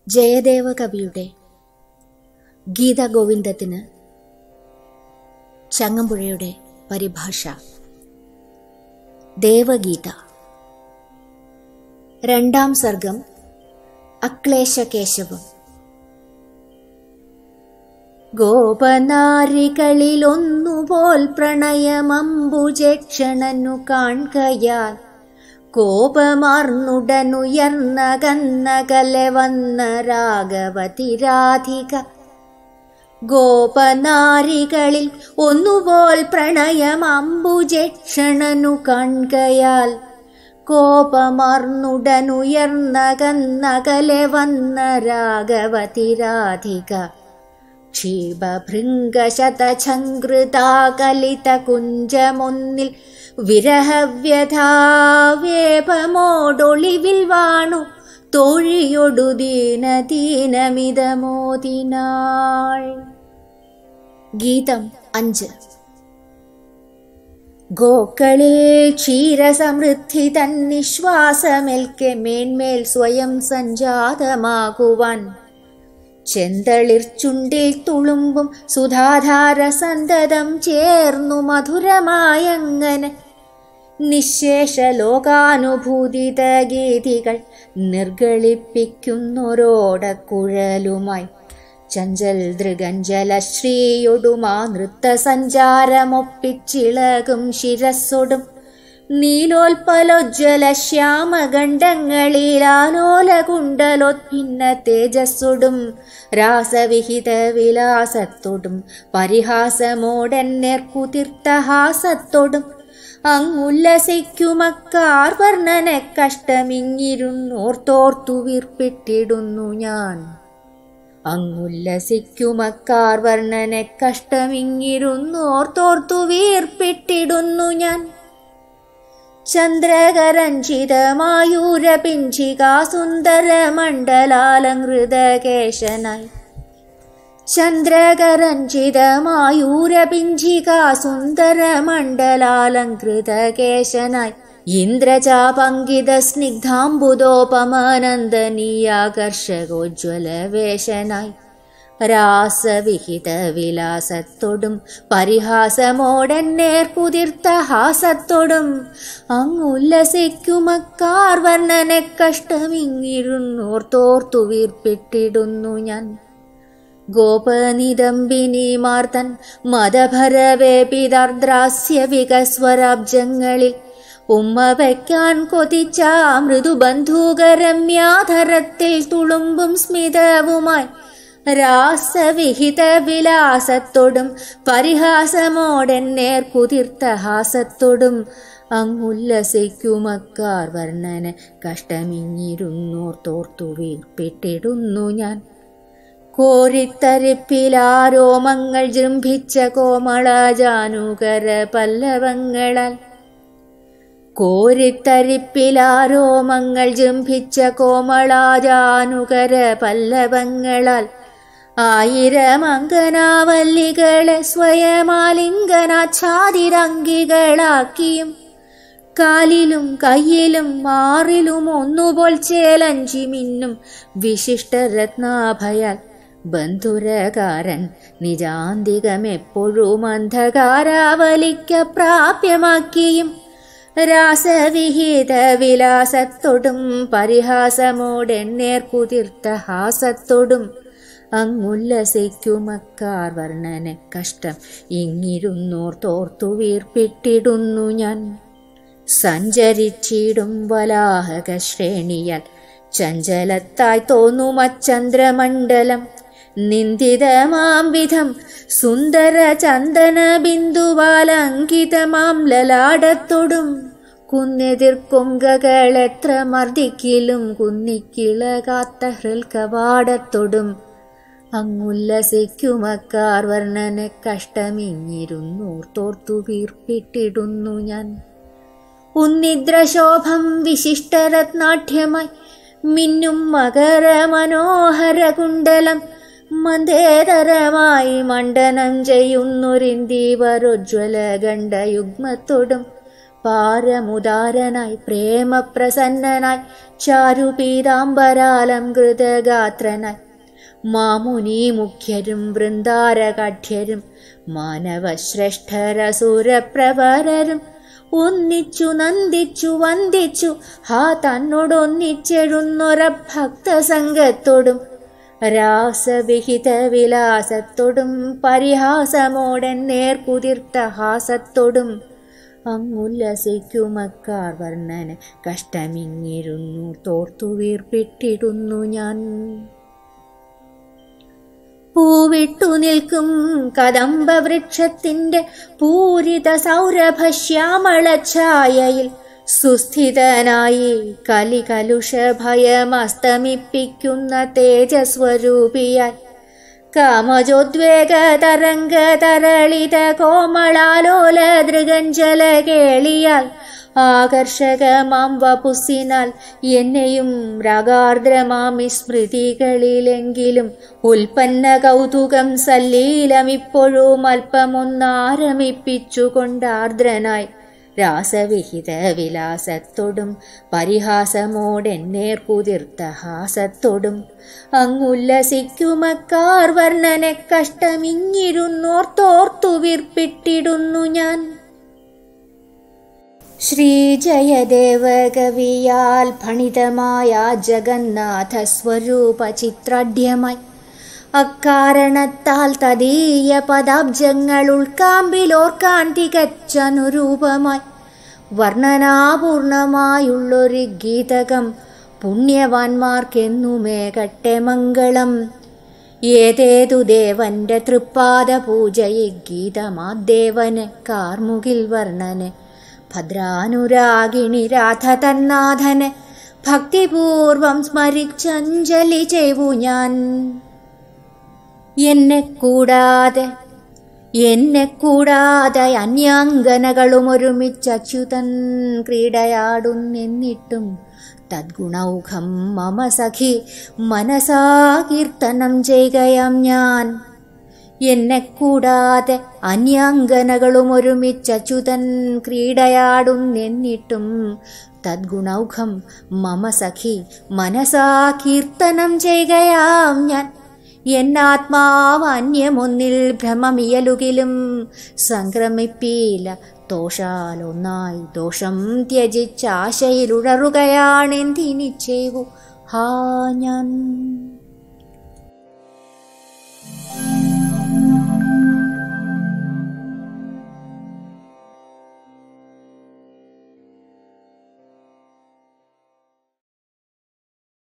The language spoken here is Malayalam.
ജയദേവ കവിയുടെ ഗീതാഗോവിന്ദത്തിന് ചങ്ങമ്പുഴയുടെ പരിഭാഷ ദേവഗീത രണ്ടാം സർഗം അക്ലേശകേശവം ഗോപനാരികളിലൊന്നുപോൽ പ്രണയമംബുജക്ഷണനു കാൺകയാൽ കോപമാർന്നുടനുയർന്ന കന്നകലെ വന്ന രാഘവതി രാധിക ഗോപനാരികളിൽ ഒന്നുപോൽ പ്രണയമംബുജക്ഷണനു കാൺകയാൽ കോപമാർന്നുടനുയർന്ന കന്നകലെ വന്ന രാഘവതി രാധിക ക്ഷീപഭൃംഗശതഛങ്കൃതാകലിത കുഞ്ചമൊന്നിൽ വിരഹവ്യഥാവേപമോടൊളിവിൽ വാണു തോഴിയൊടു ദീന ദീനമിതമോദിനാൾ ഗീതം അഞ്ച് ഗോക്കളിൽ ക്ഷീരസമൃദ്ധി തന്നിശ്വാസമെൽക്കെ മേന്മേൽ സ്വയം സഞ്ജാതമാകുവാൻ ചെന്തളിർ ചുണ്ടിൽ തുളുമ്പും സുധാധാര സന്തതം ചേർന്നു മധുരമായങ്ങനെ നിശേഷ ലോകാനുഭൂതിത ഗീതികൾ നിർഗളിപ്പിക്കുന്നൊരോടക്കുഴലുമായി ചഞ്ചൽ ദൃഗഞ്ജല ശ്രീയൊടുമാ നൃത്തസഞ്ചാരമൊപ്പിച്ചിളകും ശിരസ്സൊടും നീലോൽപലോജ്വല ശ്യാമഗണ്ഡങ്ങളിലാലോല കുണ്ടലോത്ഭിന്ന തേജസ്സൊടും രാസവിഹിത വിലാസത്തോടും പരിഹാസമോടൻ നേർക്കുതിർത്തഹാസത്തോടും അങ്ങുല്ലസിക്കുമക്കാർ വർണ്ണനെ കഷ്ടമിങ്ങിരുന്നോർത്തോർത്തു വീർപ്പിട്ടിടുന്നു ഞാൻ അങ്ങുല്ലസിക്കുമക്കാർ വർണ്ണനെ കഷ്ടമിങ്ങിരുന്നോർത്തോർത്തു വീർപ്പിട്ടിടുന്നു ഞാൻ ചന്ദ്രകരഞ്ചിതമായൂരപിഞ്ചികാ സുന്ദരമണ്ഡലാലങ്കൃതകേശനായി ചന്ദ്രകരഞ്ചിതമായൂരപിഞ്ചികാ സുന്ദരമണ്ഡലാലങ്കൃതകേശനായി ഇന്ദ്രചാപങ്കിത സ്നിഗ്ധാംബുദോപമാനന്ദനീയാകർഷകോജ്വലവേശനായി രാസവിഹിത വിലാസത്തോടും പരിഹാസമോടൻ നേർക്കുതിർത്ത ഹാസത്തോടും അങ്ങുല്ലസിക്കുമക്കാർ വർണ്ണനെ കഷ്ടമിങ്ങിരുന്നോർത്തോർത്തു വീർപ്പിട്ടിടുന്നു ഞാൻ ഗോപനിദംബിനി മാർത്തൻ മതഭരവേപിതാർദ്രാസ്യ വികസ്വരാബ്ജങ്ങളിൽ ഉമ്മ വയ്ക്കാൻ കൊതിച്ച മൃദുബന്ധൂകരമ്യാധരത്തിൽ തുളുമ്പും സ്മിതവുമായി രാസവിഹിത വിലാസത്തോടും പരിഹാസമോടൻ നേർക്കുതിർത്ത ഹാസത്തോടും അങ്ങുല്ലസിക്കുമക്കാർ വർണ്ണന കഷ്ടമിങ്ങിരുന്നോർത്തോർത്തു വീർപ്പിട്ടിടുന്നു ഞാൻ കോരിത്തരിപ്പിലാരോമങ്ങൾ ജൃംഭിച്ച കോമളജാനുകര പല്ലവങ്ങളാൽ കോരിത്തരിപ്പിലാരോമങ്ങൾ ജൃംഭിച്ച കോമളാജാനുകര പല്ലവങ്ങളാൽ ആയിരമങ്കനാവല്ലികളെ സ്വയമാലിംഗനാച്ഛാദിരംഗികളാക്കിയും കാലിലും കയ്യിലും മാറിലും ഒന്നുപോൽ ചേലഞ്ചി മിന്നും വിശിഷ്ടരത്നാഭയാൽ ബന്ധുരകാരൻ നിജാന്തികമെപ്പോഴും അന്ധകാരാവലിക്ക പ്രാപ്യമാക്കിയും രാസവിഹിത വിലാസത്തോടും പരിഹാസമോടെന്നേർക്കുതിർത്ത ഹാസത്തോടും അങ്ങുല്ലസിക്കുമക്കാർ വർണ്ണന കഷ്ടം ഇങ്ങിരുന്നോർത്തോർത്തു വീർപ്പിട്ടിടുന്നു ഞാൻ സഞ്ചരിച്ചിടും വലാഹക ശ്രേണിയാൽ ചഞ്ചലത്തായി തോന്നുമച്ചന്ദ്രമണ്ഡലം നിന്ദിതമാം വിധം സുന്ദര ചന്ദന ബിന്ദുവാലങ്കിതമാം ലലാടത്തൊടും കുന്നെതിർക്കൊങ്കകൾ എത്ര മർദ്ദിക്കിലും കുന്നിക്കിളകാത്ത ഹൃൽകവാടത്തൊടും അങ്ങുല്ലസിക്കുമക്കാർ വർണ്ണന കഷ്ടമിങ്ങിരുന്നോർത്തോർത്തു വീർപ്പിട്ടിടുന്നു ഞാൻ ഉന്നിദ്രശോഭം വിശിഷ്ടരത്നാഠ്യമായി മിന്നും മകര മനോഹര കുണ്ടലം മന്ദേതരമായി മണ്ഡനം ചെയ്യുന്നൊരിന്തീവരോജ്വല ഗണ്ഡയുഗ്മത്തോടും പാരമുദാരനായി പ്രേമപ്രസന്നനായി ചാരുപീതാംബരാലം കൃതഗാത്രനായി മാമുനി മുഖ്യരും വൃന്ദാരകാഠ്യരും മാനവശ്രേഷ്ഠരസുരപ്രവരരും ഒന്നിച്ചു നന്ദിച്ചു വന്ദിച്ചു ഹാ തന്നോടൊന്നിച്ചെഴുന്നൊര ഭക്തസംഘത്തോടും രാസവിഹിത വിലാസത്തോടും പരിഹാസമോടൻ നേർക്കുതിർത്ത ഹാസത്തോടും അങ്ങുല്ലസിക്കുമക്കാർ വർണ്ണന് കഷ്ടമിങ്ങിരുന്നു തോർത്തു വീർപ്പിട്ടിടുന്നു ഞാൻ പൂവിട്ടു നിൽക്കും കദംബവൃക്ഷത്തിന്റെ പൂരിത സൗരഭശ്യാമള ഛായയിൽ സുസ്ഥിതനായി കലികലുഷ ഭയമസ്തമിപ്പിക്കുന്ന തേജസ്വരൂപിയായി കാമജോദ്വേഗ തരംഗ തരളിത കോമളാലോല ദൃഗഞ്ജല കേളിയാൽ ആകർഷകമാം വപുസിനാൽ എന്നെയും രാഗാർദ്രമാമി സ്മൃതികളിലെങ്കിലും ഉൽപ്പന്ന കൗതുകം സല്ലീലമിപ്പോഴും അല്പമൊന്നാരമിപ്പിച്ചുകൊണ്ടാർദ്രനായി രാസവിഹിത വിലാസത്തോടും പരിഹാസമോടെന്നേർ കുതിർത്ത ഹാസത്തോടും അങ്ങുല്ലസിക്കുമക്കാർ വർണ്ണനെ കഷ്ടമിങ്ങിരുന്നോർത്തോർത്തു വീർപ്പിട്ടിടുന്നു ഞാൻ ശ്രീജയദേവകവിയാൽ ഫണിതമായ ജഗന്നാഥ സ്വരൂപ ചിത്രാഢ്യമായി അക്കാരണത്താൽ തദീയ പദാബ്ജങ്ങൾ ഉൾക്കാമ്പിലോർക്കാൻ തികച്ചനുരൂപമായി വർണ്ണനാപൂർണമായുള്ളൊരു ഗീതകം പുണ്യവാന്മാർക്കെന്നുമേ കട്ടെ മംഗളം ഏതേതു ദേവന്റെ തൃപ്പാദ പൂജയെ ഗീതമാദേവന് കാർമുകിൽ വർണ്ണന് ഭദ്രാനുരാഗിണി രാധ തന്നാഥന് ഭക്തിപൂർവം സ്മരിച്ചഞ്ജലി ചെയ്വു ഞാൻ എന്നെ കൂടാതെ എന്നെ കൂടാതെ അന്യാംഗനകളും ഒരുമിച്ച് അച്യുതൻ ക്രീഡയാടുന്നെന്നിട്ടും തദ്ഗുണൗഖം മമ സഖി മനസാ കീർത്തനം ചെയ്യുകയാം ഞാൻ എന്നെ കൂടാതെ അന്യാംഗനകളും ഒരുമിച്ച് അച്യുതൻ ക്രീഡയാടുന്നെന്നിട്ടും തദ്ഗുണൗഖം മമ സഖി മനസാ കീർത്തനം ചെയ്യുകയാം ഞാൻ എന്നാത്മാവ് അന്യമൊന്നിൽ ഭ്രമമിയലുകിലും സംക്രമിപ്പീല ദോഷാലൊന്നായി ദോഷം ത്യജിച്ച് ആശയിലുഴറുകയാണെന്തിനി ചെയ്വു ഹാ ഞാൻ